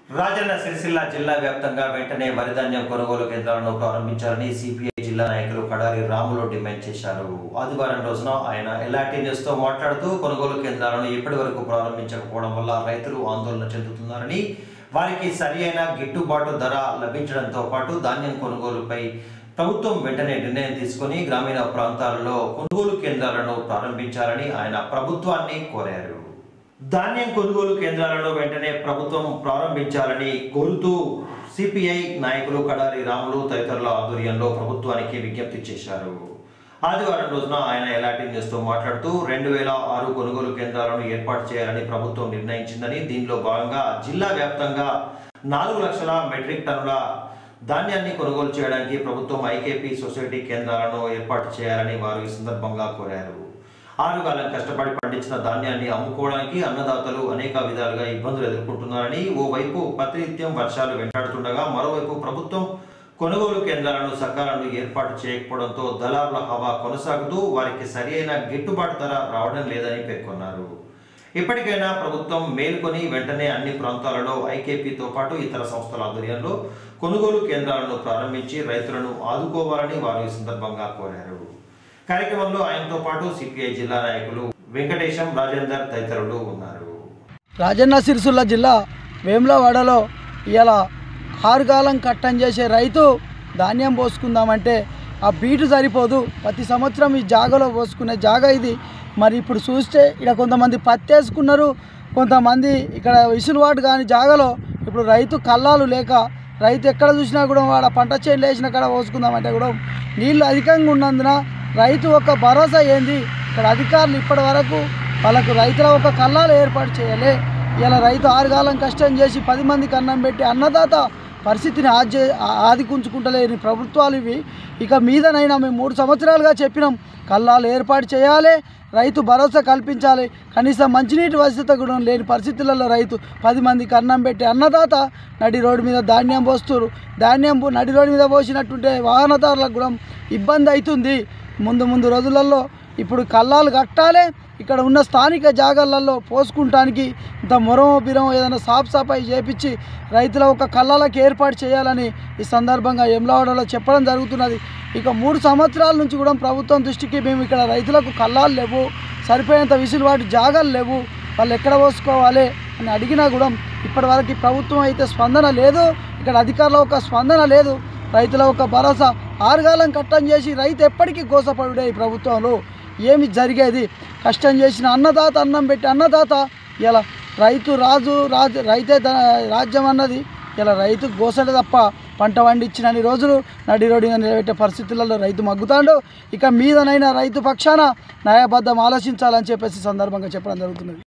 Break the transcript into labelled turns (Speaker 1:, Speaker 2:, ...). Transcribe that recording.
Speaker 1: రాజన్న సిరిసిల్ల జిల్లా వ్యాప్తంగా వెంటనే వరిధాన్యం కొనుగోలు కేంద్రాలను ప్రారంభించాలని సిపిఐ జిల్లా నాయకులు కడారి రాములు డిమాండ్ చేశారు ఆదివారం రోజున ఆయన ఎల్ఆర్టీ న్యూస్ తో మాట్లాడుతూ కొనుగోలు కేంద్రాలను ఇప్పటి వరకు ప్రారంభించకపోవడం వల్ల రైతులు ఆందోళన చెందుతున్నారని వారికి సరి అయిన గిట్టుబాటు ధర లభించడంతో పాటు ధాన్యం కొనుగోలుపై ప్రభుత్వం వెంటనే నిర్ణయం తీసుకొని గ్రామీణ ప్రాంతాలలో కొనుగోలు కేంద్రాలను ప్రారంభించాలని ఆయన ప్రభుత్వాన్ని కోరారు ధాన్యం కొనుగోలు కేంద్రాలను వెంటనే ప్రభుత్వం ప్రారంభించాలని కోరుతూ సిపిఐ నాయకులు కడారి రాములు తదితరుల ఆధ్వర్యంలో ప్రభుత్వానికి విజ్ఞప్తి చేశారు ఆదివారం రోజున ఆయన ఎలాంటి న్యూస్తో మాట్లాడుతూ రెండు వేల ఆరు కొనుగోలు కేంద్రాలను ఏర్పాటు చేయాలని ప్రభుత్వం నిర్ణయించిందని దీనిలో భాగంగా జిల్లా వ్యాప్తంగా నాలుగు లక్షల మెట్రిక్ టన్నుల ధాన్యాన్ని కొనుగోలు చేయడానికి ప్రభుత్వం ఐకేపీ సొసైటీ కేంద్రాలను ఏర్పాటు చేయాలని వారు ఈ సందర్భంగా కోరారు ఆరుగాలం కష్టపడి పండించిన ధాన్యాన్ని అమ్ముకోవడానికి అన్నదాతలు అనేక విధాలుగా ఇబ్బందులు ఎదుర్కొంటున్నారని ఓవైపు ప్రతినిత్యం వర్షాలు వెంటాడుతుండగా మరోవైపు ప్రభుత్వం కొనుగోలు కేంద్రాలను సకాలంలో ఏర్పాటు చేయకపోవడంతో దళారుల హవా కొనసాగుతూ వారికి సరి అయిన గిట్టుబాటు ధర రావడం లేదని పేర్కొన్నారు ఇప్పటికైనా ప్రభుత్వం మేల్కొని వెంటనే అన్ని ప్రాంతాలలో ఐకేపీతో పాటు ఇతర సంస్థల ఆధ్వర్యంలో కొనుగోలు కేంద్రాలను ప్రారంభించి రైతులను ఆదుకోవాలని వారు ఈ సందర్భంగా కోరారు కార్యక్రమంలో ఆయనతో పాటు సిపిఐ జిల్లా నాయకులు వెంకటేశం రాజేందర్ తదితరులు ఉన్నారు
Speaker 2: రాజన్న సిరిసిల్ల జిల్లా వేములవాడలో ఇలా ఆరుగాలం కట్టం చేసే రైతు ధాన్యం పోసుకుందామంటే ఆ బీటు సరిపోదు ప్రతి సంవత్సరం ఈ జాగలో పోసుకునే జాగ ఇది మరి ఇప్పుడు చూస్తే ఇక్కడ కొంతమంది పత్తి వేసుకున్నారు కొంతమంది ఇక్కడ విసులువాటు కాని జాగలో ఇప్పుడు రైతు కల్లాలు లేక రైతు ఎక్కడ చూసినా కూడా వాడ పంట చేనులు వేసిన కాడ పోసుకుందామంటే కూడా నీళ్ళు అధికంగా ఉన్నందున రైతు ఒక భరోసా ఏంది ఇక్కడ అధికారులు ఇప్పటి వరకు వాళ్ళకు రైతుల ఒక కల్లాలు ఏర్పాటు చేయాలి ఇలా రైతు ఆరుగాలం కష్టం చేసి పది మందికి అన్నం పెట్టి అన్నదాత పరిస్థితిని ఆది ఆదికుంచుకుంటలేని ప్రభుత్వాలు ఇవి ఇక మీదనైనా మేము మూడు సంవత్సరాలుగా చెప్పినాం కల్లాలు ఏర్పాటు చేయాలి రైతు భరోసా కల్పించాలి కనీసం మంచినీటి వసతి కూడా లేని పరిస్థితులలో రైతు పది మందికి అన్నం పెట్టి అన్నదాత నడి రోడ్డు మీద ధాన్యం పోస్తున్నారు ధాన్యం పో- నడి రోడ్డు మీద పోసినట్టుంటే వాహనదారులకు కూడా ఇబ్బంది అవుతుంది ముందు ముందు రోజులలో ఇప్పుడు కల్లాలు కట్టాలి ఇక్కడ ఉన్న స్థానిక జాగాలలో పోసుకుంటానికి ఇంత మొరమో బిరమో ఏదైనా సాఫ్ సఫాయి చేపించి రైతుల ఒక కళ్ళాలకు ఏర్పాటు చేయాలని ఈ సందర్భంగా ఎమ్లవాడలో చెప్పడం జరుగుతున్నది ఇక మూడు సంవత్సరాల నుంచి కూడా ప్రభుత్వం దృష్టికి మేము ఇక్కడ రైతులకు కళ్ళాలు లేవు సరిపోయేంత విసులుబాటు జాగాలు లేవు వాళ్ళు ఎక్కడ పోసుకోవాలి అని అడిగినా కూడా ఇప్పటివరకు ఈ ప్రభుత్వం అయితే స్పందన లేదు ఇక్కడ అధికారుల ఒక స్పందన లేదు రైతుల ఒక భరోసా ఆరుగాలం కట్టం చేసి రైతు ఎప్పటికీ గోసపడుడే ఈ ప్రభుత్వంలో ఏమి జరిగేది కష్టం చేసిన అన్నదాత అన్నం పెట్టి అన్నదాత ఇలా రైతు రాజు రాజు రైతే ద- రాజ్యం అన్నది ఇలా రైతు గోసలే తప్ప పంట పండించినన్ని రోజులు నడి రోడ్డుగా నిలబెట్టే పరిస్థితులలో రైతు మగ్గుతాడు ఇక మీదనైనా రైతు పక్షాన న్యాయబద్ధం ఆలోచించాలని చెప్పేసి సందర్భంగా చెప్పడం జరుగుతున్నది